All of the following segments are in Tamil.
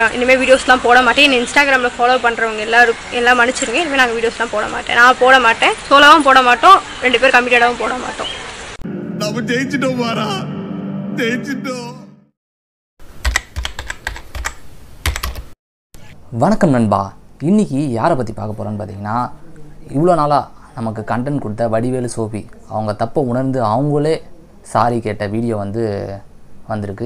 இனிமேல் வீடியோஸ்லாம் போட மாட்டேன் என்ன இன்ஸ்டாகிராமில் ஃபாலோ பண்ணுறவங்க எல்லாரும் எல்லாம் மன்னிச்சிருங்க இனிமேல் நாங்கள் வீடியோஸ்லாம் போட மாட்டேன் நான் போட மாட்டேன் சோலோவும் போட மாட்டோம் ரெண்டு பேர் கம்மிட்டடாகவும் போட மாட்டோம் நம்ம ஜெயிச்சிட்டோம் மாறா ஜெயிச்சிட்டோம் வணக்கம் நண்பா இன்னைக்கு யாரை பற்றி பார்க்க போகிறோன்னு பார்த்தீங்கன்னா இவ்வளோ நாளாக நமக்கு கண்டென்ட் கொடுத்த வடிவேலு சோபி அவங்க தப்பை உணர்ந்து அவங்களே சாரி கேட்ட வீடியோ வந்து வந்திருக்கு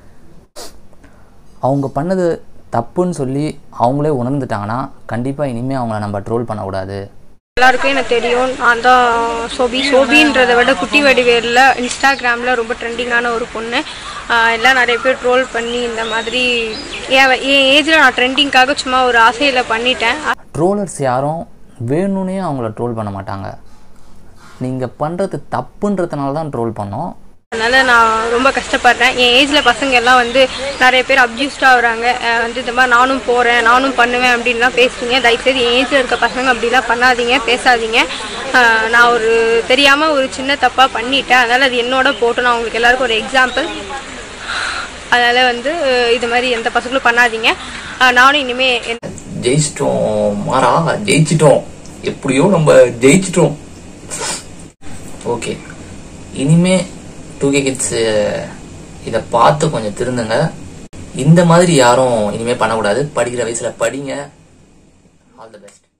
அவங்க பண்ணது தப்புன்னு சொல்லி அவங்களே உணர்ந்துட்டாங்கன்னா கண்டிப்பாக இனிமேல் அவங்கள நம்ம ட்ரோல் பண்ணக்கூடாது எல்லாருக்கும் எனக்கு தெரியும் நான் தான் சோபி சோபின்றதை விட குட்டி வடிவேலில் இன்ஸ்டாகிராமில் ரொம்ப ட்ரெண்டிங்கான ஒரு பொண்ணு ஆஹ் எல்லாம் நிறைய பேர் ட்ரோல் பண்ணி இந்த மாதிரி என் வ- என் ஏஜில் நான் ட்ரெண்டிங்காக சும்மா ஒரு ஆசையில் பண்ணிட்டேன் ட்ரோலர்ஸ் யாரும் வேணும்னே அவங்கள ட்ரோல் பண்ண மாட்டாங்க நீங்கள் பண்ணுறது தப்புன்றதுனால தான் ட்ரோல் பண்ணோம் அதனால நான் ரொம்ப கஷ்டப்படுறேன் என் ஏஜில் பசங்க எல்லாம் வந்து நிறைய பேர் அப்யூஸ்ட் ஆகுறாங்க அஹ் வந்து இந்த மாதிரி நானும் போகிறேன் நானும் பண்ணுவேன் அப்படின்லாம் பேசுறீங்க தயவுசெய்து என் ஏஜில் இருக்க பசங்க அப்படிலாம் பண்ணாதீங்க பேசாதீங்க அஹ் நான் ஒரு தெரியாமல் ஒரு சின்ன தப்பாக பண்ணிட்டேன் அதனால் அது என்னோட போட்டு நான் உங்களுக்கு எல்லாருக்கும் ஒரு எக்ஸாம்பிள் அதனால் வந்து அஹ் இது மாதிரி எந்த பசங்களும் பண்ணாதீங்க அஹ் நானும் இனிமேல் எந்த ஜெயிச்சிட்டோம் மாறா ஜெயிச்சிட்டோம் எப்படியோ நம்ம ஜெயிச்சிட்டோம் ஓகே இனிமே டூ கே கிட்ஸ் இதை பார்த்து கொஞ்சம் திருந்துங்க இந்த மாதிரி யாரும் இனிமே பண்ணக்கூடாது படிக்கிற வயசுல படிங்க ஆல் தி பெஸ்ட்